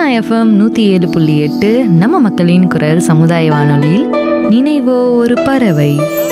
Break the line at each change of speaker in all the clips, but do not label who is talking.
FM நூற்றி ஏழு புள்ளி எட்டு நம்ம மக்களின் குரல் சமுதாய வானொலியில் நினைவோ ஒரு பறவை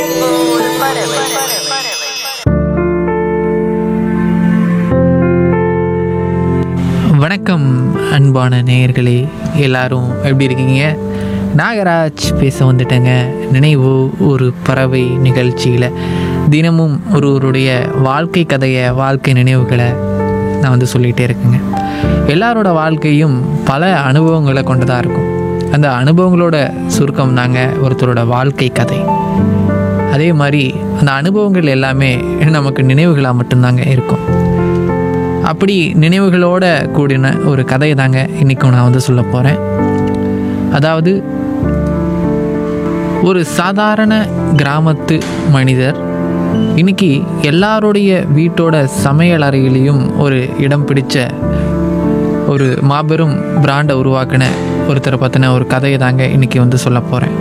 வணக்கம் அன்பான நேயர்களே எல்லாரும் எப்படி இருக்கீங்க நாகராஜ் பேச வந்துட்டேங்க நினைவு ஒரு பறவை நிகழ்ச்சியில் தினமும் ஒருவருடைய வாழ்க்கை கதையை வாழ்க்கை நினைவுகளை நான் வந்து சொல்லிகிட்டே இருக்கேங்க எல்லாரோட வாழ்க்கையும் பல அனுபவங்களை கொண்டதாக இருக்கும் அந்த அனுபவங்களோட சுருக்கம் தாங்க ஒருத்தரோட வாழ்க்கை கதை அதே மாதிரி அந்த அனுபவங்கள் எல்லாமே நமக்கு நினைவுகளாக மட்டும்தாங்க இருக்கும் அப்படி நினைவுகளோட கூடின ஒரு கதையை தாங்க இன்றைக்கும் நான் வந்து சொல்ல போகிறேன் அதாவது ஒரு சாதாரண கிராமத்து மனிதர் இன்னைக்கு எல்லாருடைய வீட்டோட சமையல் அறையிலையும் ஒரு இடம் பிடிச்ச ஒரு மாபெரும் பிராண்டை உருவாக்கின ஒருத்தரை பற்றின ஒரு கதையை தாங்க இன்றைக்கி வந்து சொல்ல போகிறேன்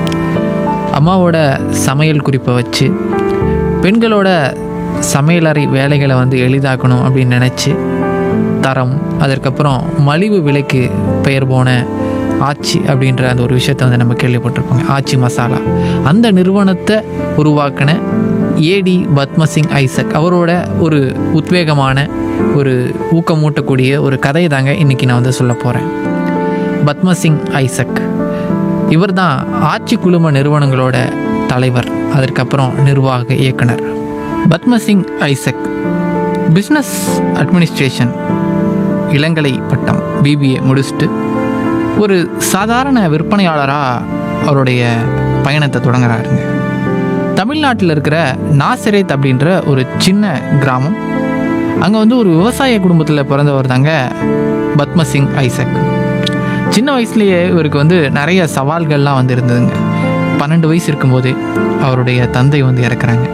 அம்மாவோட சமையல் குறிப்பை வச்சு பெண்களோட சமையலறை வேலைகளை வந்து எளிதாக்கணும் அப்படின்னு நினச்சி தரம் அதற்கப்புறம் மலிவு விலைக்கு பெயர் போன ஆச்சி அப்படின்ற அந்த ஒரு விஷயத்தை வந்து நம்ம கேள்விப்பட்டிருப்போங்க ஆச்சி மசாலா அந்த நிறுவனத்தை உருவாக்கின ஏடி பத்மசிங் ஐசக் அவரோட ஒரு உத்வேகமான ஒரு ஊக்கமூட்டக்கூடிய ஒரு கதையை தாங்க இன்றைக்கி நான் வந்து சொல்ல போகிறேன் பத்மசிங் ஐசக் இவர் தான் ஆட்சி குழும நிறுவனங்களோட தலைவர் அதற்கப்புறம் நிர்வாக இயக்குனர் பத்மசிங் ஐசக் பிஸ்னஸ் அட்மினிஸ்ட்ரேஷன் இளங்கலை பட்டம் பிபிஏ முடிச்சுட்டு ஒரு சாதாரண விற்பனையாளராக அவருடைய பயணத்தை தொடங்குறாருங்க தமிழ்நாட்டில் இருக்கிற நாசிரேத் அப்படின்ற ஒரு சின்ன கிராமம் அங்கே வந்து ஒரு விவசாய குடும்பத்தில் பிறந்தவர் தாங்க பத்மசிங் ஐசக் சின்ன வயசுலேயே இவருக்கு வந்து நிறைய சவால்கள்லாம் வந்து இருந்ததுங்க பன்னெண்டு வயசு இருக்கும்போது அவருடைய தந்தை வந்து இறக்குறாங்க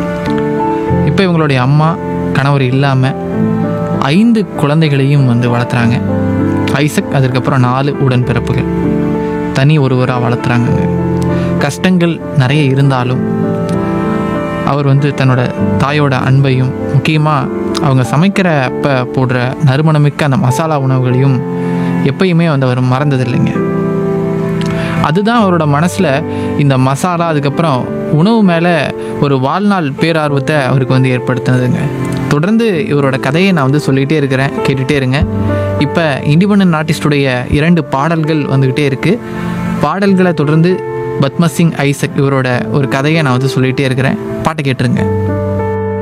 இப்போ இவங்களுடைய அம்மா கணவர் இல்லாமல் ஐந்து குழந்தைகளையும் வந்து வளர்த்துறாங்க ஐசக் அதற்கப்புறம் நாலு உடன்பிறப்புகள் தனி ஒருவராக வளர்த்துறாங்கங்க கஷ்டங்கள் நிறைய இருந்தாலும் அவர் வந்து தன்னோட தாயோட அன்பையும் முக்கியமாக அவங்க சமைக்கிற அப்போ போடுற நறுமணமிக்க அந்த மசாலா உணவுகளையும் எப்பயுமே வந்து அவர் மறந்ததில்லைங்க அதுதான் அவரோட மனசில் இந்த மசாலா அதுக்கப்புறம் உணவு மேலே ஒரு வாழ்நாள் பேரார்வத்தை அவருக்கு வந்து ஏற்படுத்தினதுங்க தொடர்ந்து இவரோட கதையை நான் வந்து சொல்லிகிட்டே இருக்கிறேன் கேட்டுகிட்டே இருங்க இப்போ இண்டிபெண்ட் ஆர்டிஸ்டுடைய இரண்டு பாடல்கள் வந்துக்கிட்டே இருக்குது பாடல்களை தொடர்ந்து பத்மசிங் ஐசக் இவரோட ஒரு கதையை நான் வந்து சொல்லிகிட்டே இருக்கிறேன் பாட்டை கேட்டுருங்க